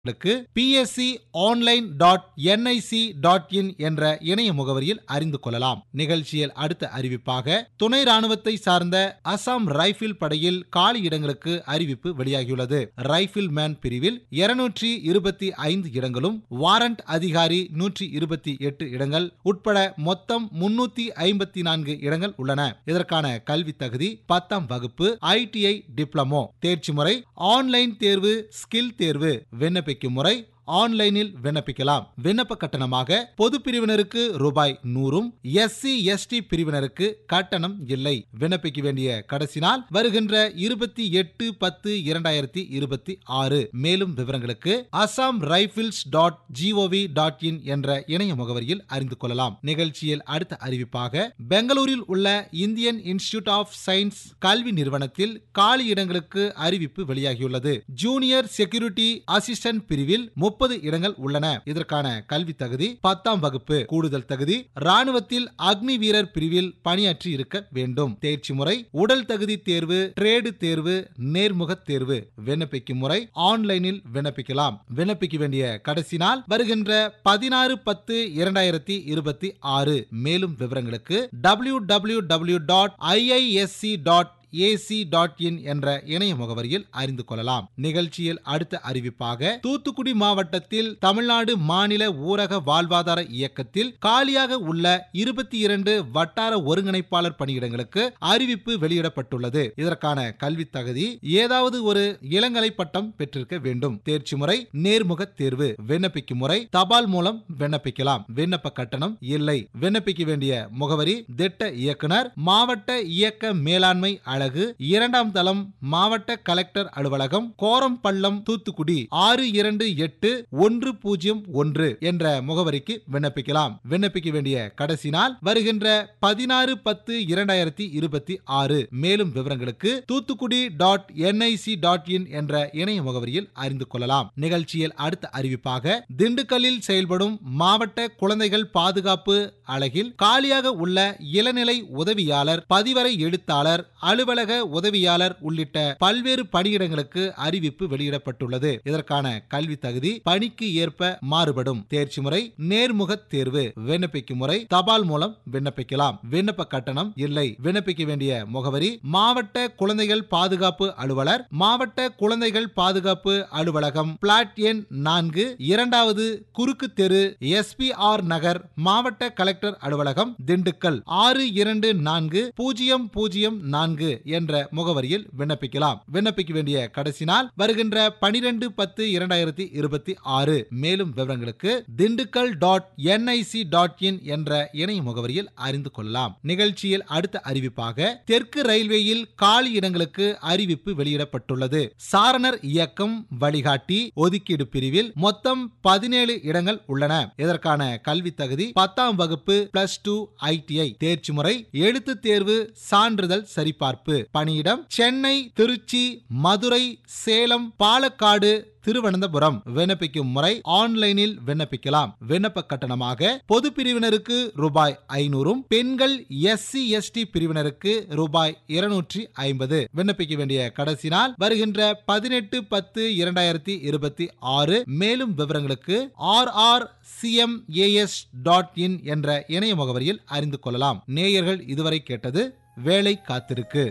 க்கு PSC online dot NIC dot in என்ற இணைய முகவரியில் அறிந்து கொள்ளலாம் நிகழ்ச்சியில் அடுத்த அறிவிப்பாக துணை ராணுவத்தை சார்ந்த அசாம் ரைபிள் படையில் காலி இடங்களுக்கு அறிவிப்பு வெளியாகியுள்ளது ரைபிள் மேன் பிரிவில் இருநூற்றி இருபத்தி ஐந்து இடங்களும் வாரண்ட் அதிகாரி நூற்றி இருபத்தி எட்டு இடங்கள் உட்பட மொத்தம் முன்னூத்தி ஐம்பத்தி நான்கு இடங்கள் உள்ளன இதற்கான கல்வி தகுதி பத்தாம் வகுப்பு ஐடிஐ டிப்ளமோ தேர்ச்சி முறை ஆன்லைன் தேர்வு ஸ்கில் தேர்வு விண்ணப்பிக்கும் முறை ஆன்லைனில் விண்ணப்பிக்கலாம் விண்ணப்ப கட்டணமாக பொது பிரிவினருக்கு ரூபாய் நூறும் எஸ்சி எஸ்டி பிரிவினருக்கு கட்டணம் இல்லை விண்ணப்பிக்க வேண்டிய கடைசி நாள் வருகின்ற இருபத்தி எட்டு பத்து இரண்டாயிரத்தி இருபத்தி ஆறு மேலும் விவரங்களுக்கு Assam rifles dot GOV dot in என்ற இணைய முகவரியில் அறிந்து கொள்ளலாம் நிகழ்ச்சியில் அடுத்த அறிவிப்பாக பெங்களூரில் உள்ள இந்தியன் இன்ஸ்டிடியூட் ஆஃப் சயின்ஸ் கல்வி நிறுவனத்தில் காலி இடங்களுக்கு அறிவிப்பு வெளியாகியுள்ளது ஜூனியர் செக்யூரிட்டி அசிஸ்டன்ட் பிரிவில் முப்பது இடங்கள் உள்ளன இதற்கான கல்வி தகுதி பத்தாம் வகுப்பு கூடுதல் தகுதி ராணுவத்தில் அக்னி வீரர் பிரிவில் பணியாற்றி இருக்க வேண்டும் தேர்ச்சி முறை உடல் தகுதி தேர்வு ட்ரேடு தேர்வு நேர்முக தேர்வு விண்ணப்பிக்கும் முறை ஆன்லைனில் விண்ணப்பிக்கலாம் விண்ணப்பிக்க வேண்டிய கடைசி நாள் வருகின்ற பதினாறு பத்து இரண்டாயிரத்தி இருபத்தி ஆறு மேலும் விவரங்களுக்கு W W W dot IISC dot AC dot in என்ற இணைய முகவரியில் அறிந்து கொள்ளலாம் நிகழ்ச்சியில் அடுத்த அறிவிப்பாக தூத்துக்குடி மாவட்டத்தில் தமிழ்நாடு மாநில ஊரக வாழ்வாதார இயக்கத்தில் காலியாக உள்ள இருபத்தி இரண்டு வட்டார ஒருங்கிணைப்பாளர் பணியிடங்களுக்கு அறிவிப்பு வெளியிடப்பட்டுள்ளது இதற்கான கல்வி தகுதி ஏதாவது ஒரு இளங்கலை பட்டம் பெற்றிருக்க வேண்டும் தேர்ச்சி முறை நேர்முக தேர்வு விண்ணப்பிக்கும் முறை தபால் மூலம் விண்ணப்பிக்கலாம் விண்ணப்ப கட்டணம் இல்லை விண்ணப்பிக்க வேண்டிய முகவரி திட்ட இயக்குனர் மாவட்ட இயக்க மேலாண்மை அழகு இரண்டாம் தளம் மாவட்ட கலெக்டர் அலுவலகம் கோரம்பள்ளம் தூத்துக்குடி ஆறு இரண்டு எட்டு ஒன்று பூஜ்ஜியம் ஒன்று என்ற முகவரிக்கு விண்ணப்பிக்கலாம் விண்ணப்பிக்க வேண்டிய கடைசி நாள் வருகின்ற பதினாறு பத்து இரண்டாயிரத்தி இருபத்தி ஆறு மேலும் விவரங்களுக்கு Thoothukudi dot NIC dot in என்ற இணைய முகவரியில் அறிந்து கொள்ளலாம் நிகழ்ச்சியில் அடுத்த அறிவிப்பாக திண்டுக்கல்லில் செயல்படும் மாவட்ட குழந்தைகள் பாதுகாப்பு அலகில் காலியாக உள்ள இளநிலை உதவியாளர் பதிவரை எழுத்தாளர் அலுவலக உதவியாளர் உள்ளிட்ட பல்வேறு பணியிடங்களுக்கு அறிவிப்பு வெளியிடப்பட்டுள்ளது இதற்கான கல்வி தகுதி பணிக்கு ஏற்ப மாறுபடும் தேர்ச்சி முறை நேர்முக தேர்வு விண்ணப்பிக்கும் முறை தபால் மூலம் விண்ணப்பிக்கலாம் விண்ணப்ப கட்டணம் இல்லை விண்ணப்பிக்க வேண்டிய முகவரி மாவட்ட குழந்தைகள் பாதுகாப்பு அலுவலர் மாவட்ட குழந்தைகள் பாதுகாப்பு அலுவலகம் பிளாட் எண் நான்கு இரண்டாவது குறுக்கு தெரு எஸ்பிஆர் நகர் மாவட்ட கலெக்டர் அலுவலகம் திண்டுக்கல் ஆறு இரண்டு நான்கு பூஜ்ஜியம் பூஜ்ஜியம் நான்கு என்ற முகவரியில் விண்ணப்பிக்கலாம் விண்ணப்பிக்க வேண்டிய கடைசி நாள் வருகின்ற பனிரெண்டு பத்து இரண்டாயிரத்தி இருபத்தி ஆறு மேலும் விவரங்களுக்கு Dindigul dot NIC dot in என்ற இணைய முகவரியில் அறிந்து கொள்ளலாம் நிகழ்ச்சியில் அடுத்த அறிவிப்பாக தெற்கு ரயில்வேயில் காலி இடங்களுக்கு அறிவிப்பு வெளியிடப்பட்டுள்ளது சாரணர் இயக்கம் வழிகாட்டி ஒதுக்கீடு பிரிவில் மொத்தம் பதினேழு இடங்கள் உள்ளன இதற்கான கல்வி தகுதி பத்தாம் வகுப்பு பிளஸ் டூ ஐடிஐ தேர்ச்சி முறை எழுத்து தேர்வு சான்றிதழ் சரிபார்ப்பு பணியிடம் சென்னை திருச்சி மதுரை சேலம் பாலக்காடு திருவனந்தபுரம் விண்ணப்பிக்கும் முறை ஆன்லைனில் விண்ணப்பிக்கலாம் விண்ணப்ப கட்டணமாக பொது பிரிவினருக்கு ரூபாய் ஐநூறும் பெண்கள் எஸ்சி எஸ்டி பிரிவினருக்கு ரூபாய் இருநூற்றி ஐம்பது விண்ணப்பிக்க வேண்டிய கடைசி நாள் வருகின்ற பதினெட்டு பத்து இரண்டாயிரத்தி இருபத்தி ஆறு மேலும் விவரங்களுக்கு R R CMAS dot in என்ற இணைய முகவரியில் அறிந்து கொள்ளலாம் நேயர்கள் இதுவரை கேட்டது வேலை காத்திருக்கு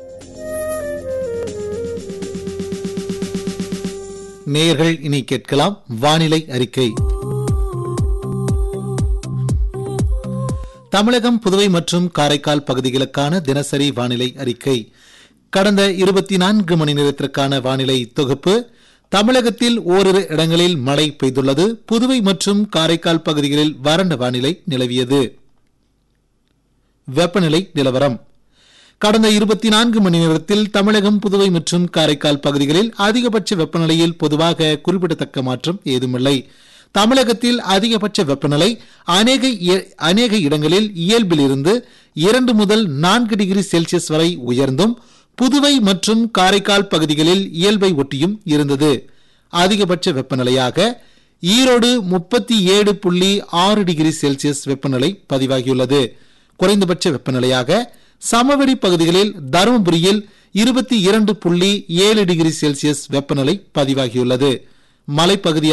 நேயர்கள் இனி கேட்கலாம் வானிலை அறிக்கை தமிழகம் புதுவை மற்றும் காரைக்கால் பகுதிகளுக்கான தினசரி வானிலை அறிக்கை கடந்த இருபத்தி நான்கு மணி நேரத்திற்கான வானிலை தொகுப்பு தமிழகத்தில் ஓரிரு இடங்களில் மழை பெய்துள்ளது புதுவை மற்றும் காரைக்கால் பகுதிகளில் வறண்ட வானிலை நிலவியது வெப்பநிலை நிலவரம் கடந்த இருபத்தி நான்கு மணி நேரத்தில் தமிழகம் புதுவை மற்றும் காரைக்கால் பகுதிகளில் அதிகபட்ச வெப்பநிலையில் பொதுவாக குறிப்பிடத்தக்க மாற்றம் ஏதுமில்லை தமிழகத்தில் அதிகபட்ச வெப்பநிலை அநேக அநேக இடங்களில் இயல்பிலிருந்து இரண்டு முதல் நான்கு டிகிரி செல்சியஸ் வரை உயர்ந்தும் புதுவை மற்றும் காரைக்கால் பகுதிகளில் இயல்பை ஒட்டியும் இருந்தது அதிகபட்ச வெப்பநிலையாக ஈரோடு முப்பத்தி ஏழு புள்ளி ஆறு டிகிரி செல்சியஸ் வெப்பநிலை பதிவாகியுள்ளது குறைந்தபட்ச வெப்பநிலையாக சமவெளி பகுதிகளில் தருமபுரியில் இருபத்தி இரண்டு புள்ளி ஏழு டிகிரி செல்சியஸ் வெப்பநிலை பதிவாகியுள்ளது மலைப்பகுதி